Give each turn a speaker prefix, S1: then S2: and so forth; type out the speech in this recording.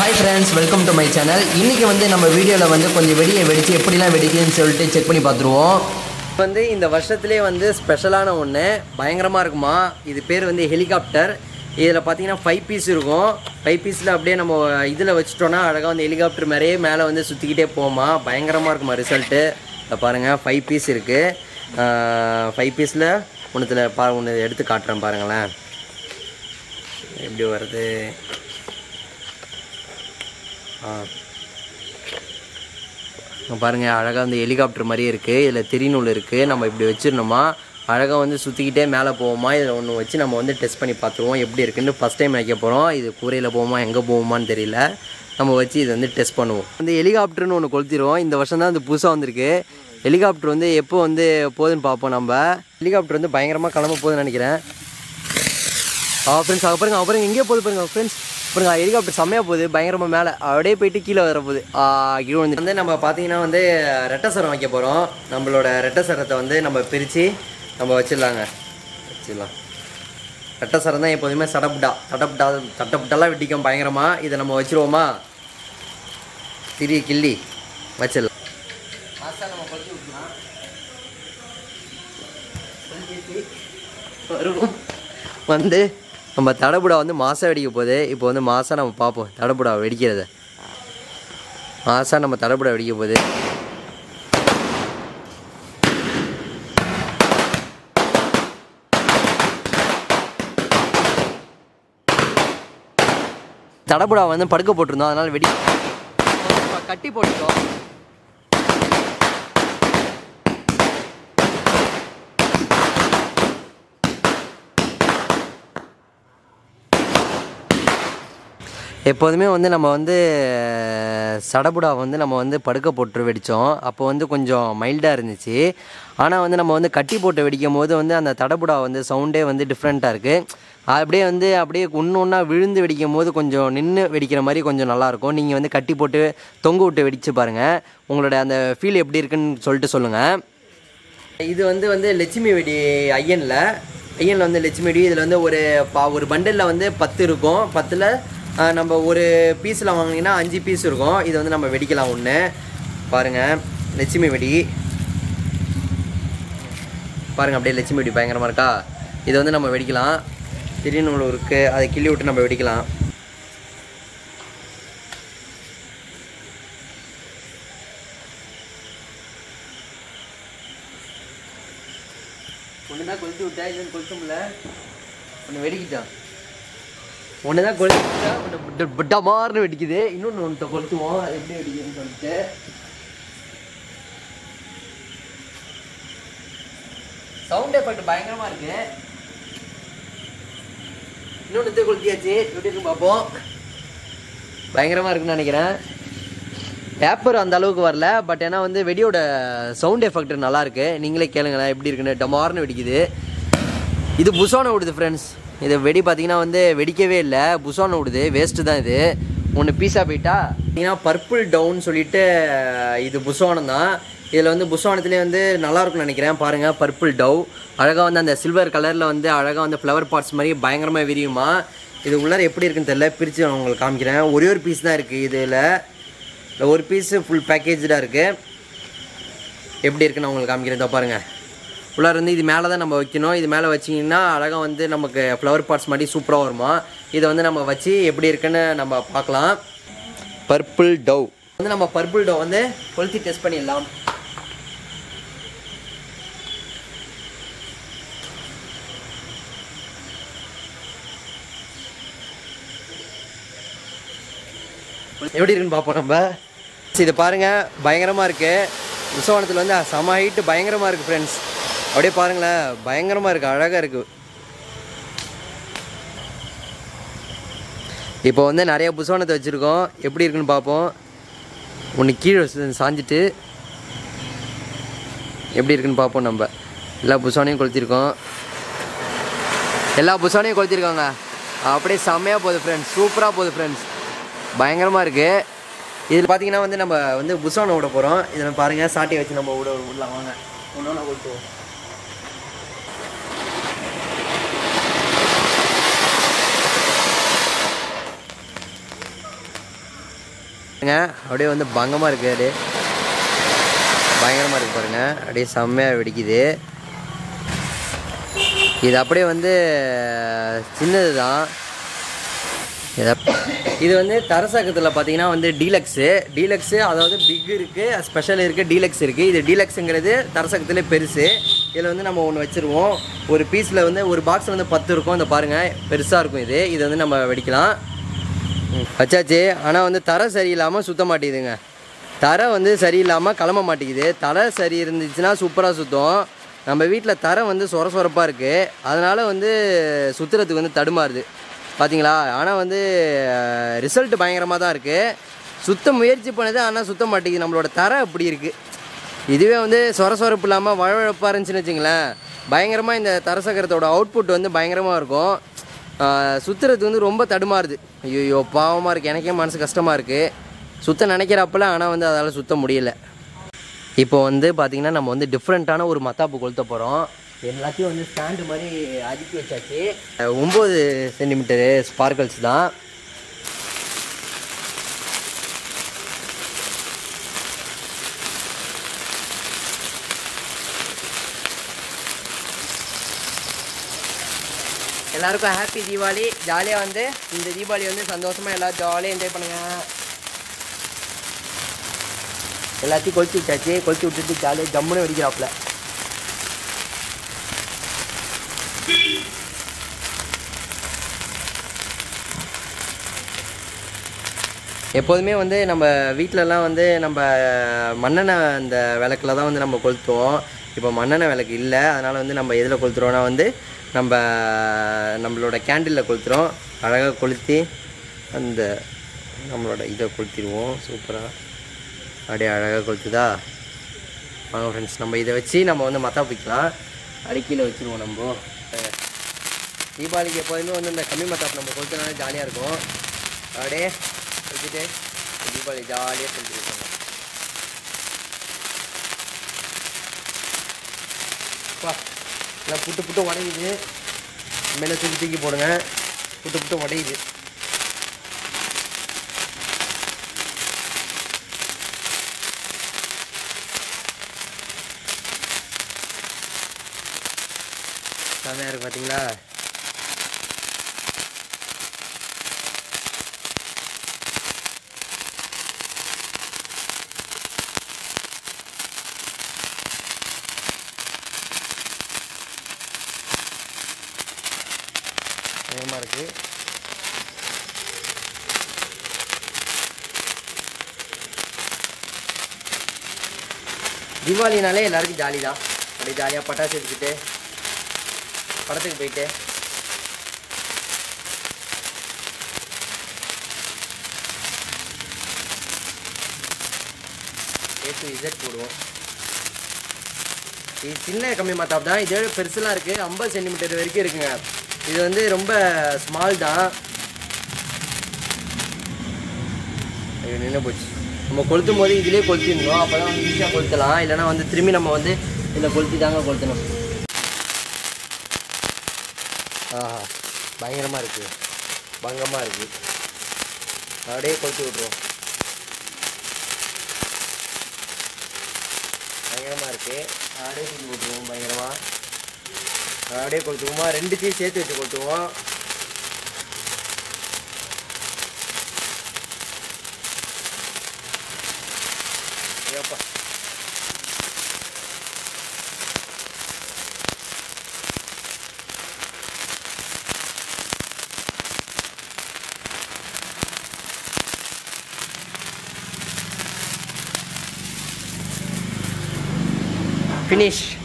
S1: hi friends welcome to my channel இன்றைக்கி வந்து நம்ம வீடியோவில் வந்து கொஞ்சம் வெடியை வெடித்து எப்படிலாம் வெடிக்குதுன்னு சொல்லிட்டு செக் பண்ணி பார்த்துருவோம் வந்து இந்த வருஷத்துலேயே வந்து ஸ்பெஷலான ஒன்று பயங்கரமாக இருக்குமா இது பேர் வந்து ஹெலிகாப்டர் இதில் பார்த்தீங்கன்னா ஃபைவ் பீஸ் இருக்கும் ஃபைவ் பீஸில் அப்படியே நம்ம இதில் வச்சுட்டோன்னா அழகாக வந்து ஹெலிகாப்டர் மாதிரியே மேலே வந்து சுற்றிக்கிட்டே போகுமா பயங்கரமாக இருக்குமா ரிசல்ட்டு இதை பாருங்கள் ஃபைவ் பீஸ் இருக்குது ஃபைவ் பீஸில் ஒன்றுத்தில் பா ஒன்று எடுத்து காட்டுறேன் பாருங்களேன் எப்படி வருது ஆ இங்க பாருங்க அழகாக வந்து ஹெலிகாப்டர் மாதிரியே இருக்குது இதில் திரிநூல் இருக்குது நம்ம இப்படி வச்சிருந்தோமா அழகாக வந்து சுற்றிக்கிட்டே மேலே போவோமா இதில் ஒன்று வச்சு நம்ம வந்து டெஸ்ட் பண்ணி பார்த்துருவோம் எப்படி இருக்குன்னு ஃபஸ்ட் டைம் வைக்க போகிறோம் இது கூரையில் போவோமா எங்கே போவோமான்னு தெரியல நம்ம வச்சு இதை வந்து டெஸ்ட் பண்ணுவோம் வந்து ஹெலிகாப்டர்னு ஒன்று கொளுத்திடுவோம் இந்த வருஷம் தான் வந்து புதுசாக வந்திருக்கு ஹெலிகாப்டர் வந்து எப்போ வந்து போகுதுன்னு பார்ப்போம் நம்ம ஹெலிகாப்டர் வந்து பயங்கரமாக கிளம்ப போகுதுன்னு நினைக்கிறேன் ஆ ஃப்ரெண்ட்ஸ் அங்கே பாருங்க அப்புறம் எங்கேயோ போகுது பாருங்க ஃப்ரெண்ட்ஸ் பாருங்க ஹெலிகாப்டர் செம்மையாக போகுது பயங்கரமாக மேலே அப்படியே போயிட்டு கீழே வர போகுது ஆ, கீழே வந்து வந்து நம்ம பார்த்தீங்கன்னா வந்து ரெட்டசரம் வைக்க போகிறோம் நம்மளோட ரெட்டசரத்தை வந்து நம்ம பிரித்து நம்ம வச்சிடலாங்க வச்சிடலாம் ரெட்டசரம் தான் எப்போதுமே சடப்புட்டா சடப்புட்டா சட்டப்புட்டாலாம் வெட்டிக்கும் பயங்கரமாக இதை நம்ம வச்சிருவோமா திரி கிள்ளி வச்சிடலாம் நம்ம கொளுத்தி விட்டுலாம் வருவோம் வந்து நம்ம தடபுடா வந்து மாசா வெடிக்க போகுது இப்போ வந்து மாசா நம்ம பார்ப்போம் தடபுடா வெடிக்கிறத மாசா நம்ம தடபுடா வெடிக்க போகுது தடபுடா வந்து படுக்க போட்டிருந்தோம் அதனால வெடி கட்டி போட்டுட்டோம் எப்போதுமே வந்து நம்ம வந்து சடபுடா வந்து நம்ம வந்து படுக்க போட்டு வெடித்தோம் அப்போ வந்து கொஞ்சம் மைல்டாக இருந்துச்சு ஆனால் வந்து நம்ம வந்து கட்டி போட்டு வெடிக்கும் போது வந்து அந்த தடபுடா வந்து சவுண்டே வந்து டிஃப்ரெண்ட்டாக இருக்குது அப்படியே வந்து அப்படியே ஒன்று ஒன்றா விழுந்து வெடிக்கும் போது கொஞ்சம் நின்று வெடிக்கிற மாதிரி கொஞ்சம் நல்லாயிருக்கும் நீங்கள் வந்து கட்டி போட்டு தொங்க விட்டு வெடித்து பாருங்கள் உங்களோட அந்த ஃபீல் எப்படி இருக்குன்னு சொல்லிட்டு சொல்லுங்கள் இது வந்து வந்து லட்சுமி வெடி ஐயனில் ஐயனில் வந்து லட்சுமி வெடி இதில் வந்து ஒரு பா ஒரு பண்டலில் வந்து பத்து இருக்கும் பத்தில் நம்ம ஒரு பீஸில் வாங்கினீங்கன்னா அஞ்சு பீஸ் இருக்கும் இது வந்து நம்ம வெடிக்கலாம் ஒன்று பாருங்கள் லட்சுமி வெடி பாருங்கள் அப்படியே லட்சுமி வெடி பயங்கரமாக இருக்கா இதை வந்து நம்ம வெடிக்கலாம் திடீர்னு இருக்குது அதை கிள்ளி விட்டு நம்ம வெடிக்கலாம் ஒன்று தான் கொளுத்தி விட்டா இல்லைன்னு கொளுத்த முடியல ஒன்று வெடிக்கிட்டான் ஒன்று தான் கொளுத்தி விட்டா ஒன்று டமார்னு வெடிக்குது இன்னொன்று ஒன்று கொளுத்துவோம் அது எப்படி வெடிக்குதுன்னு சொல்லிட்டு சவுண்ட் எஃபெக்ட் பயங்கரமாக இருக்கு இன்னொன்று கொளுத்தியாச்சு எப்படி இருக்கு பார்ப்போம் பயங்கரமாக இருக்குன்னு நினைக்கிறேன் பேப்பர் அந்த அளவுக்கு வரல பட் ஏன்னா வந்து வெடியோட சவுண்ட் எஃபெக்ட் நல்லா இருக்கு நீங்களே கேளுங்களேன் எப்படி இருக்குன்னு டமார்னு வெடிக்குது இது புசான விடுது ஃப்ரெண்ட்ஸ் இது வெடி பார்த்தீங்கன்னா வந்து வெடிக்கவே இல்லை புசான விடுது வேஸ்ட்டு தான் இது ஒன்று பீஸாக போயிட்டா பார்த்தீங்கன்னா பர்பிள் டவுன் சொல்லிட்டு இது புசானம் தான் இதில் வந்து புசானத்துலேயே வந்து நல்லா இருக்கும்னு நினைக்கிறேன் பாருங்கள் பர்பிள் டவ் அழகாக வந்து அந்த சில்வர் கலரில் வந்து அழகாக வந்து ஃப்ளவர் பார்ட்ஸ் மாதிரி பயங்கரமாக விரியுமா இது உள்ளார எப்படி இருக்குன்னு தெரியல பிரித்து நான் உங்களுக்கு காமிக்கிறேன் ஒரே ஒரு பீஸ் தான் இருக்குது இதில் இந்த ஒரு பீஸு ஃபுல் பேக்கேஜாக இருக்குது எப்படி இருக்குன்னு நான் உங்களுக்கு காமிக்கிறேன் இதோ பாருங்கள் உள்ளார இருந்து இது மேலே தான் நம்ம வைக்கணும் இது மேலே வச்சிங்கன்னா அழகாக வந்து நமக்கு ஃப்ளவர் பார்ட்ஸ் மாதிரி சூப்பராக வருமா இதை வந்து நம்ம வச்சு எப்படி இருக்குன்னு நம்ம பார்க்கலாம் பர்பிள் டவ் வந்து நம்ம பர்பிள் டவ் வந்து கொளுத்தி டெஸ்ட் பண்ணிடலாம் எப்படி இருக்குன்னு பார்ப்போம் நம்ம இது பாருங்க பயங்கரமாக இருக்கு உசவனத்தில் வந்து செம ஹைட்டு பயங்கரமாக இருக்குது ஃப்ரெண்ட்ஸ் அப்படியே பாருங்களேன் பயங்கரமாக இருக்குது அழகாக இருக்குது இப்போ வந்து நிறைய புசவனத்தை வச்சுருக்கோம் எப்படி இருக்குன்னு பார்ப்போம் ஒன்று கீழே சா- சாஞ்சிட்டு எப்படி இருக்குன்னு பார்ப்போம் நம்ம எல்லா புசானையும் கொளுத்திருக்கோம் எல்லா புசானையும் கொளுத்திருக்காங்க அப்படியே செம்மையாக போகுது ஃப்ரெண்ட்ஸ் சூப்பராக போகுது ஃப்ரெண்ட்ஸ் பயங்கரமாக இருக்குது இதில் பார்த்தீங்கன்னா வந்து நம்ம வந்து புசானை விட போகிறோம் இதில் பாருங்கள் சாட்டி வச்சு நம்ம விட விடலாம் வாங்க ஒன்று ஒன்று கொடுத்துவோம் அப்படியே வந்து பங்கமாக இருக்குது அப்படியே பயங்கரமாக இருக்குது பாருங்க அப்படியே செம்மையாக வெடிக்குது இது அப்படியே வந்து சின்னது தான் இது வந்து தரசக்கத்தில் பார்த்தீங்கன்னா வந்து டீலக்ஸு டீலக்ஸு அதாவது பிக் இருக்குது ஸ்பெஷல் இருக்குது டீலக்ஸ் இருக்குது இது டீலக்ஸுங்கிறது தரசக்கத்திலே பெருசு இதில் வந்து நம்ம ஒன்று வச்சுருவோம் ஒரு பீஸில் வந்து ஒரு பாக்ஸில் வந்து பத்து இருக்கும் இந்த பாருங்கள் பெருசாக இருக்கும் இது இது வந்து நம்ம வெடிக்கலாம் ம், வச்சாச்சு ஆனால் வந்து தரை சரியில்லாமல் சுத்த மாட்டேங்குதுங்க தரை வந்து சரியில்லாமல் கிளம்ப மாட்டேங்குது தரை சரி இருந்துச்சுன்னா சூப்பராக சுற்றும் நம்ம வீட்டில் தரை வந்து சொர சொரப்பாக இருக்குது அதனால் வந்து சுற்றுறதுக்கு வந்து தடுமாறுது பார்த்தீங்களா ஆனால் வந்து ரிசல்ட் பயங்கரமாக தான் இருக்குது சுத்த முயற்சி பண்ணுது ஆனால் சுத்த மாட்டேங்குது நம்மளோட தரை அப்படி இருக்குது இதுவே வந்து சொர சொரப்பு இல்லாமல் வழவழப்பாக இருந்துச்சுன்னு வச்சுங்களேன் பயங்கரமாக இந்த தரசக்கரத்தோட அவுட்புட் வந்து பயங்கரமாக இருக்கும் சுற்றுறது வந்து ரொம்ப தடுமாறுது ஐயோ பாவமாக இருக்குது எனக்கே மனசு கஷ்டமாக இருக்குது சுத்த நினைக்கிறப்பல ஆனால் வந்து அதால் சுத்த முடியல இப்போ வந்து பார்த்திங்கன்னா நம்ம வந்து டிஃப்ரெண்ட்டான ஒரு மத்தாப்பு கொளுத்த போகிறோம் எல்லாத்தையும் வந்து ஸ்டாண்டு மாதிரி அடுக்கி வச்சாச்சு ஒம்பது சென்டிமீட்டரு ஸ்பார்க்கல்ஸ் தான் எல்லாருக்கும் ஹாப்பி தீபாவளி ஜாலியாக வந்து இந்த தீபாவளி வந்து சந்தோஷமாக எல்லாரும் ஜாலியாக என்ஜாய் பண்ணுங்கள் எல்லாத்தையும் கொளுத்தி விட்டாச்சு கொளுத்தி விட்டுட்டு ஜாலியாக ஜம்முன்னு வெடிக்கிறாப்புல எப்போதுமே வந்து நம்ம வீட்டிலலாம் வந்து நம்ம மண்ணெண்ணெய் அந்த விளக்கில் தான் வந்து நம்ம கொளுத்துவோம் இப்போ மண்ணெண்ணெய் விளக்கு இல்லை அதனால் வந்து நம்ம எதில் கொளுத்துறோன்னா வந்து நம்ம நம்மளோட கேண்டிலில் கொளுத்துறோம் அழகாக கொளுத்தி அந்த நம்மளோட இதை கொளுத்திடுவோம் சூப்பராக அப்படியே அழகாக கொளுத்துதா வாங்க ஃப்ரெண்ட்ஸ் நம்ம இதை வச்சு நம்ம வந்து மத்தா பிக்கலாம் அடிக்கையில் வச்சுருவோம் நம்ம அஹ் தீபாவளிக்கு எப்போதுமே வந்து இந்த கம்மி மத்தாப்பு நம்ம கொளுத்தினாலே ஜாலியாக இருக்கும் அப்படியே வச்சுட்டு தீபாவளி ஜாலியாக செஞ்சுருக்கோம் வா எல்லாம் புட்டு புட்டு உடையுது மேலே தூக்கி தூக்கி போடுங்க புட்டு புட்டு உடையுது செமையாக இருக்கு பார்த்தீங்களா பயமாக இருக்கு தீபாவளினாலே எல்லாருக்கும் ஜாலி தான் அப்படியே ஜாலியாக பட்டாசு எடுத்துக்கிட்டு படத்துக்கு போயிட்டு ஏ டு இசட் போடுவோம் இது சின்ன கம்மி மத்தாப் தான் இதோட பெருசுலாம் இருக்குது ஐம்பது சென்டிமீட்டர் வரைக்கும் இருக்குங்க இது வந்து ரொம்ப ஸ்மால் தான் ஐயோ நின்று போச்சு நம்ம கொளுத்தும் போது இதிலே கொளுத்திடணும் அப்போ தான் வந்து ஈஸியாக கொளுத்தலாம் இல்லைன்னா வந்து திரும்பி நம்ம வந்து இதில் கொளுத்தி தாங்க கொளுத்தணும் ஆஹா பயங்கரமாக இருக்குது பங்கமாக இருக்குது அப்படியே கொளுத்தி விட்ருவோம் பயங்கரமாக இருக்குது அப்படியே தூக்கி விட்ருவோம் பயங்கரமாக அப்படியே கொளுத்துவோமா ரெண்டுத்தையும் சேர்த்து வச்சு கொளுத்துவோம் ஏப்பா ஃபினிஷ்